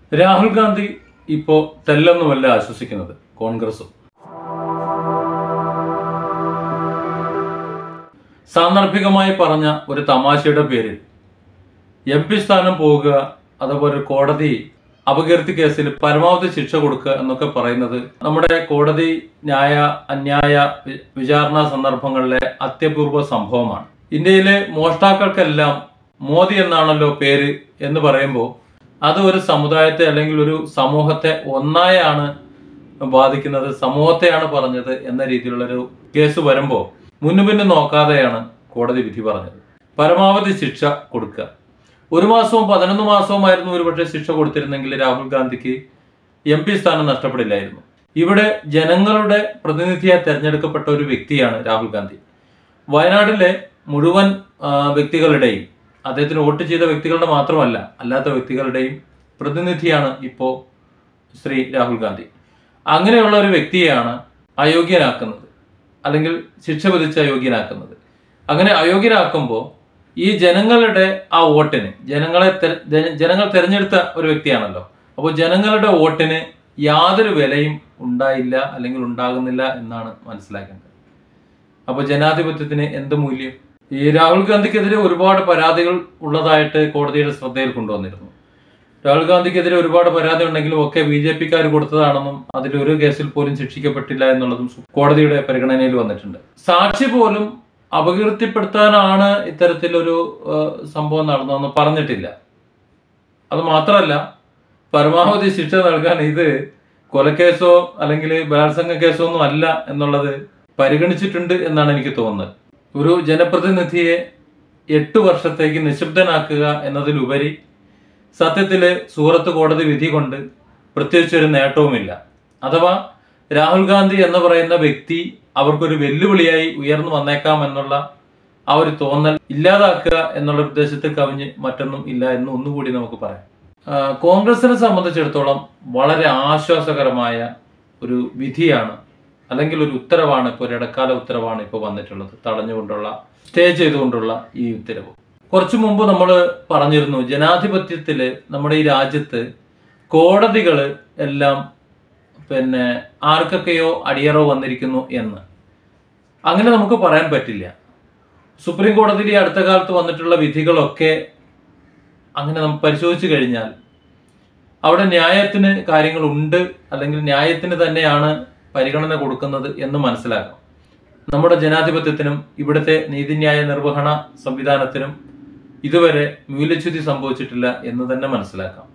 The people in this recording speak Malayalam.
രാഹുൽ ഗാന്ധി ഇപ്പോ തെല്ലൊന്നുമല്ല ആശ്വസിക്കുന്നത് കോൺഗ്രസും സാന്ദർഭികമായി പറഞ്ഞ ഒരു തമാശയുടെ പേരിൽ എം പി സ്ഥാനം പോവുക അതുപോലെ ഒരു കോടതി അപകീർത്തി കേസിൽ പരമാവധി ശിക്ഷ കൊടുക്കുക എന്നൊക്കെ പറയുന്നത് നമ്മുടെ കോടതി ന്യായ അന്യായ വി- വിചാരണ സന്ദർഭങ്ങളിലെ അത്യപൂർവ സംഭവമാണ് ഇന്ത്യയിലെ മോഷ്ടാക്കൾക്കെല്ലാം മോദി എന്നാണല്ലോ പേര് എന്ന് പറയുമ്പോൾ അത് ഒരു സമുദായത്തെ അല്ലെങ്കിൽ ഒരു സമൂഹത്തെ ഒന്നായാണ് ബാധിക്കുന്നത് സമൂഹത്തെയാണ് പറഞ്ഞത് എന്ന രീതിയിലുള്ളൊരു കേസ് വരുമ്പോൾ മുന്നു പിന്നു നോക്കാതെയാണ് കോടതി വിധി പറഞ്ഞത് പരമാവധി ശിക്ഷ കൊടുക്കുക ഒരു മാസവും പതിനൊന്ന് മാസവുമായിരുന്നു ഒരുപക്ഷെ ശിക്ഷ കൊടുത്തിരുന്നെങ്കിൽ രാഹുൽ ഗാന്ധിക്ക് എം പി സ്ഥാനം നഷ്ടപ്പെടില്ലായിരുന്നു ഇവിടെ ജനങ്ങളുടെ പ്രതിനിധിയായി തെരഞ്ഞെടുക്കപ്പെട്ട ഒരു വ്യക്തിയാണ് രാഹുൽ ഗാന്ധി വയനാട്ടിലെ മുഴുവൻ ആ, വ്യക്തികളുടെയും അദ്ദേഹത്തിന് വോട്ട് ചെയ്ത വ്യക്തികളുടെ മാത്രമല്ല അല്ലാത്ത വ്യക്തികളുടെയും പ്രതിനിധിയാണ് ഇപ്പോൾ ശ്രീ രാഹുൽ ഗാന്ധി അങ്ങനെയുള്ള ഒരു വ്യക്തിയെയാണ് അയോഗ്യനാക്കുന്നത് അല്ലെങ്കിൽ ശിക്ഷ വിധിച്ച് അയോഗ്യനാക്കുന്നത് അങ്ങനെ അയോഗ്യനാക്കുമ്പോൾ ഈ ജനങ്ങളുടെ ആ വോട്ടിന് ജനങ്ങളെ തെര- ജന- ജനങ്ങൾ തിരഞ്ഞെടുത്ത ഒരു വ്യക്തിയാണല്ലോ അപ്പോൾ ജനങ്ങളുടെ വോട്ടിന് യാതൊരു വിലയും ഉണ്ടായില്ല അല്ലെങ്കിൽ ഉണ്ടാകുന്നില്ല എന്നാണ് മനസ്സിലാക്കേണ്ടത് അപ്പോൾ ജനാധിപത്യത്തിന് എന്ത് മൂല്യം ഈ രാഹുൽ ഗാന്ധിക്കെതിരെ ഒരുപാട് പരാതികൾ ഉള്ളതായിട്ട് കോടതിയുടെ ശ്രദ്ധയിൽ കൊണ്ടുവന്നിരുന്നു രാഹുൽ ഗാന്ധിക്കെതിരെ ഒരുപാട് പരാതി ഉണ്ടെങ്കിലും ഒക്കെ ബി ജെ പിക്കാർ കൊടുത്തതാണെന്നും അതിൽ ഒരു കേസിൽ പോലും ശിക്ഷിക്കപ്പെട്ടില്ല എന്നുള്ളതും സു- കോടതിയുടെ പരിഗണനയിൽ വന്നിട്ടുണ്ട് സാക്ഷി പോലും അപകീർത്തിപ്പെടുത്താനാണ് ഇത്തരത്തിലൊരു ആ, സംഭവം നടന്നതെന്ന് പറഞ്ഞിട്ടില്ല അത് മാത്രമല്ല പരമാവധി ശിക്ഷ നൽകാൻ ഇത് കൊലക്കേസോ അല്ലെങ്കിൽ ബലാത്സംഗ കേസോ ഒന്നും അല്ല എന്നുള്ളത് പരിഗണിച്ചിട്ടുണ്ട് എന്നാണ് എനിക്ക് തോന്നുന്നത് ഒരു ജനപ്രതിനിധിയെ എട്ട് വർഷത്തേക്ക് നിശബ്ദനാക്കുക എന്നതിലുപരി സത്യത്തില് സൂറത്ത് കോടതി വിധി കൊണ്ട് പ്രത്യേകിച്ച് ഒരു നേട്ടവുമില്ല അഥവാ രാഹുൽ ഗാന്ധി എന്ന് പറയുന്ന വ്യക്തി അവർക്കൊരു വെല്ലുവിളിയായി ഉയർന്നു വന്നേക്കാം എന്നുള്ള ആ ഒരു തോന്നൽ ഇല്ലാതാക്കുക എന്നുള്ള ഉദ്ദേശത്തിൽ കവിഞ്ഞ് മറ്റൊന്നും ഇല്ല എന്ന് ഒന്നുകൂടി നമുക്ക് പറയാം ആ, കോൺഗ്രസിനെ സംബന്ധിച്ചിടത്തോളം വളരെ ആശ്വാസകരമായ ഒരു വിധിയാണ് അല്ലെങ്കിൽ ഒരു ഉത്തരവാണ് ഇപ്പോൾ ഒരു ഇടക്കാല ഉത്തരവാണ് ഇപ്പോൾ വന്നിട്ടുള്ളത് തടഞ്ഞുകൊണ്ടുള്ള സ്റ്റേ ചെയ്തുകൊണ്ടുള്ള ഈ ഉത്തരവ് കുറച്ചു മുമ്പ് നമ്മൾ പറഞ്ഞിരുന്നു ജനാധിപത്യത്തിൽ നമ്മുടെ ഈ രാജ്യത്ത് കോടതികൾ എല്ലാം പിന്നെ ആർക്കൊക്കെയോ അടിയറോ വന്നിരിക്കുന്നു എന്ന് അങ്ങനെ നമുക്ക് പറയാൻ പറ്റില്ല സുപ്രീം കോടതിയിൽ ഈ അടുത്ത കാലത്ത് വന്നിട്ടുള്ള വിധികളൊക്കെ അങ്ങനെ നമുക്ക് പരിശോധിച്ചു കഴിഞ്ഞാൽ അവിടെ ന്യായത്തിന് കാര്യങ്ങളുണ്ട് അല്ലെങ്കിൽ ന്യായത്തിന് തന്നെയാണ് പരിഗണന കൊടുക്കുന്നത് എന്ന് മനസ്സിലാക്കാം നമ്മുടെ ജനാധിപത്യത്തിനും ഇവിടുത്തെ നീതിന്യായ നിർവഹണ സംവിധാനത്തിനും ഇതുവരെ മൂല്യച്യുതി സംഭവിച്ചിട്ടില്ല എന്ന് തന്നെ മനസ്സിലാക്കാം